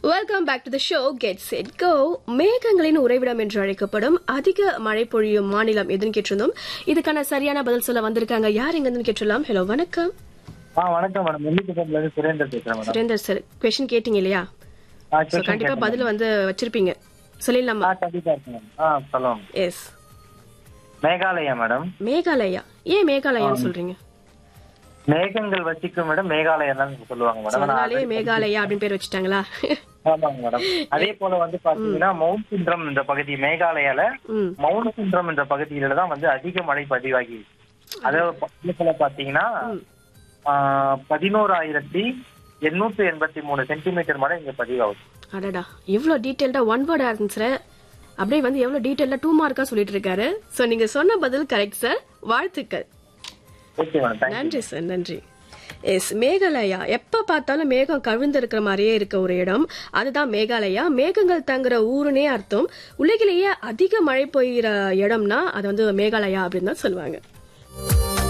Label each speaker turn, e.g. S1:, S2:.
S1: welcome back to the show get set go மேகங்களின் உறைவிடம் என்று அழைக்கப்படும் அதிக மழை பொழியும் மாநிலம் எதுன்னு கேட்டிருந்தோம் இதுக்கான சரியான பதில் சொல்ல வந்திருக்காங்க யார் எங்கன்னு கேட்டுலாம் ஹலோ வணக்கம்
S2: ஆ வணக்கம் மேடம் நெல்லிக்குப்பம்ல இருந்து சுரேந்தர் பேசுறேன் மேடம்
S1: சுரேந்தர் சார் கொஸ்டின் கேட்டீங்க இல்லையா
S2: ஆ,
S1: So,
S2: question
S1: கண்டிப்பா
S2: கேட்டேன்
S1: பதில் வந்து வச்சிருப்பீங்க சொல்லிடலாமா
S2: ஆ கண்டிப்பா இருக்கு மேடம் ஆ சொல்லுவோம்
S1: எஸ்
S2: மேகாலயா மேடம்
S1: மேகாலயா ஏன் மேகாலயான்னு சொல்றீங்க
S2: மேகங்கள் வசிக்கும் மேடம் மேகாலயா தான் சொல்லுவாங்க
S1: So,
S2: மேடம்
S1: அதனாலே மேகாலயா அப்படின்னு பேர் வச்சுட்டாங்களா
S2: ஆமாங்க மேடம் அதே போல வந்து பாத்தீங்கன்னா மவுண்ட் சிண்ட்ரம் என்ற பகுதி மேகாலயால
S1: ம்
S2: மவுண்ட் சிண்ட்ரம் என்ற பகுதியில தான் வந்து அதிக மழை பதிவாகி அதாவது பக்கத்துல பாத்தீங்கன்னா ஆ, பதினோராயிரத்தி எண்ணூத்தி எண்பத்தி மூணு சென்டிமீட்டர் மழை இங்க பதிவாகுது
S1: அடடா இவ்வளோ டீட்டெயில்டா ஒன் வேர்ட் ஆன்சர் அப்படியே வந்து எவ்வளவு டீட்டெயிலா டூ மார்க்கா சொல்லிட்டு இருக்காரு சோ நீங்க சொன்ன பதில் கரெக்ட் சார் வாழ்த்துக்கள்
S2: ஓகே மேடம் தேங்க்யூ
S1: நன்றி சார் நன்றி எஸ் மேகாலயா எப்ப பார்த்தாலும் மேகம் கவிழ்ந்து இருக்கிற மாதிரியே இருக்க ஒரு இடம் அதுதான் மேகாலயா மேகங்கள் தங்குற ஊருனே அர்த்தம் உலகிலேயே அதிக மழை பெய்யுற இடம்னா அது வந்து மேகாலயா அப்படின்னு தான் சொல்லுவாங்க